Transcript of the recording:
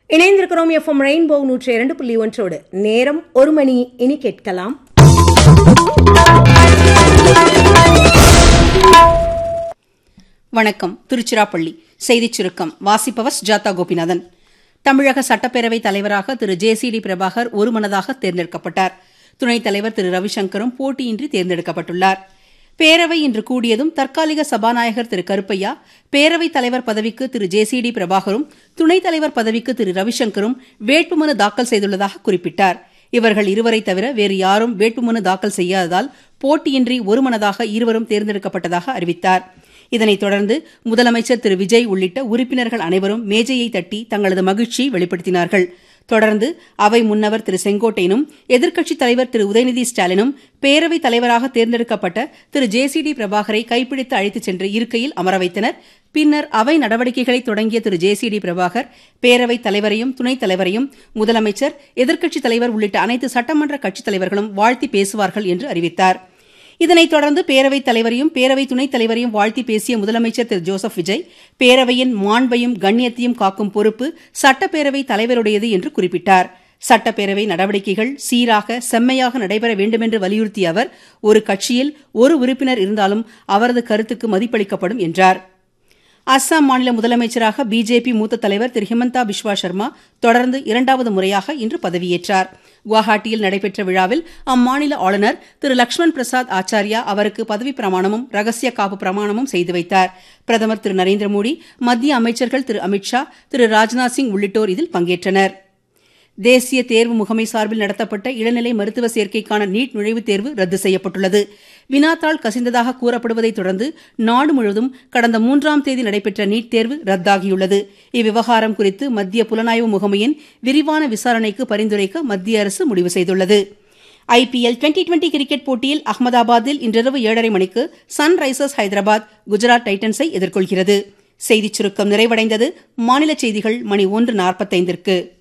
இணைந்திருக்கிறோம் FM rainbow நூற்றி இரண்டு புள்ளி ஒன்றோடு நேரம் ஒரு மணி இனி கேட்கலாம் வணக்கம் திருச்சிராப்பள்ளி செய்திச் சுருக்கம் வாசிப்பவர் ஜாதா கோபிநாதன் தமிழக சட்டப்பேரவைத் தலைவராக Thiru J C D Prabhakar ஒருமனதாக தேர்ந்தெடுக்கப்பட்டார் துணைத் தலைவர் திரு ரவிசங்கரும் போட்டியின்றி தேர்ந்தெடுக்கப்பட்டுள்ளார் பேரவை இன்று கூடியதும் தற்காலிக சபாநாயகர் திரு கருப்பையா பேரவைத் தலைவர் பதவிக்கு திரு ஜே சி டி பிரபாகரும் துணைத் தலைவர் பதவிக்கு திரு ரவிசங்கரும் வேட்புமனு தாக்கல் செய்துள்ளதாக குறிப்பிட்டார் இவர்கள் இருவரை தவிர வேறு யாரும் வேட்புமனு தாக்கல் செய்யாததால் போட்டியின்றி ஒருமனதாக இருவரும் தேர்ந்தெடுக்கப்பட்டதாக அறிவித்தார் இதனைத் தொடர்ந்து முதலமைச்சர் திரு விஜய் உள்ளிட்ட உறுப்பினர்கள் அனைவரும் மேஜையை தட்டி தங்களது மகிழ்ச்சியை வெளிப்படுத்தினார்கள் தொடர்ந்து அவை முன்னவர் திரு செங்கோட்டையனும் எதிர்க்கட்சித் தலைவர் திரு உதயநிதி ஸ்டாலினும் பேரவைத் தலைவராக தேர்ந்தெடுக்கப்பட்ட திரு ஜே சி டி பிரபாகரை கைப்பிடித்து அழைத்துச் சென்று இருக்கையில் அமர வைத்தனர் பின்னர் அவை நடவடிக்கைகளை தொடங்கிய Thiru J C D Prabhakar பேரவைத் தலைவரையும் துணைத் தலைவரையும் முதலமைச்சர் எதிர்க்கட்சித் தலைவர் உள்ளிட்ட அனைத்து சட்டமன்ற கட்சித் தலைவர்களும் வாழ்த்தி பேசுவார்கள் என்று அறிவித்தார் இதனைத் தொடர்ந்து பேரவைத் தலைவரையும் பேரவை துணைத் தலைவரையும் வாழ்த்தி பேசிய முதலமைச்சர் திரு ஜோசப் விஜய் பேரவையின் மாண்பையும் கண்ணியத்தையும் காக்கும் பொறுப்பு சட்டப்பேரவை தலைவருடையது என்று குறிப்பிட்டார் சட்டப்பேரவை நடவடிக்கைகள் சீராக செம்மையாக நடைபெற வேண்டுமென்று வலியுறுத்திய அவர் ஒரு கட்சியில் ஒரு உறுப்பினர் இருந்தாலும் அவரது கருத்துக்கு மதிப்பளிக்கப்படும் என்றார் அஸ்ஸாம் மாநில முதலமைச்சராக பிஜேபி மூத்த தலைவர் திரு ஹிமந்தா பிஸ்வா சர்மா தொடர்ந்து இரண்டாவது முறையாக இன்று பதவியேற்றார் குவஹாட்டியில் நடைபெற்ற விழாவில் அம்மாநில ஆளுநர் திரு லக்ஷ்மண் பிரசாத் ஆச்சாரியா அவருக்கு பதவி பிரமாணமும் ரகசிய காப்பு பிரமாணமும் செய்து வைத்தார் பிரதமர் திரு நரேந்திர மோடி மத்திய அமைச்சர்கள் திரு அமித்ஷா திரு ராஜ்நாத் சிங் உள்ளிட்டோர் இதில் பங்கேற்றனர் தேசிய தேர்வு முகமை சார்பில் நடத்தப்பட்ட இளநிலை மருத்துவ சேர்க்கைக்கான நீட் நுழைவுத் தேர்வு ரத்து செய்யப்பட்டுள்ளது வினாத்தாள் கசிந்ததாக கூறப்படுவதைத் தொடர்ந்து நாடு முழுவதும் கடந்த மூன்றாம் தேதி நடைபெற்ற நீட் தேர்வு ரத்தாகியுள்ளது இவ்விவகாரம் குறித்து மத்திய புலனாய்வு முகமையின் விரிவான விசாரணைக்கு பரிந்துரைக்க மத்திய அரசு முடிவு செய்துள்ளது ஐபிஎல் டுவெண்டி டுவெண்டி கிரிக்கெட் போட்டியில் அகமதாபாத்தில் இன்றிரவு ஏழரை மணிக்கு சன்ரைசர்ஸ் ஹைதராபாத் குஜராத் டைட்டன்ஸை எதிர்கொள்கிறது செய்திச் சுருக்கம் நிறைவடைந்தது மாநில செய்திகள் மணி ஒன்று நாற்பத்தைந்திற்கு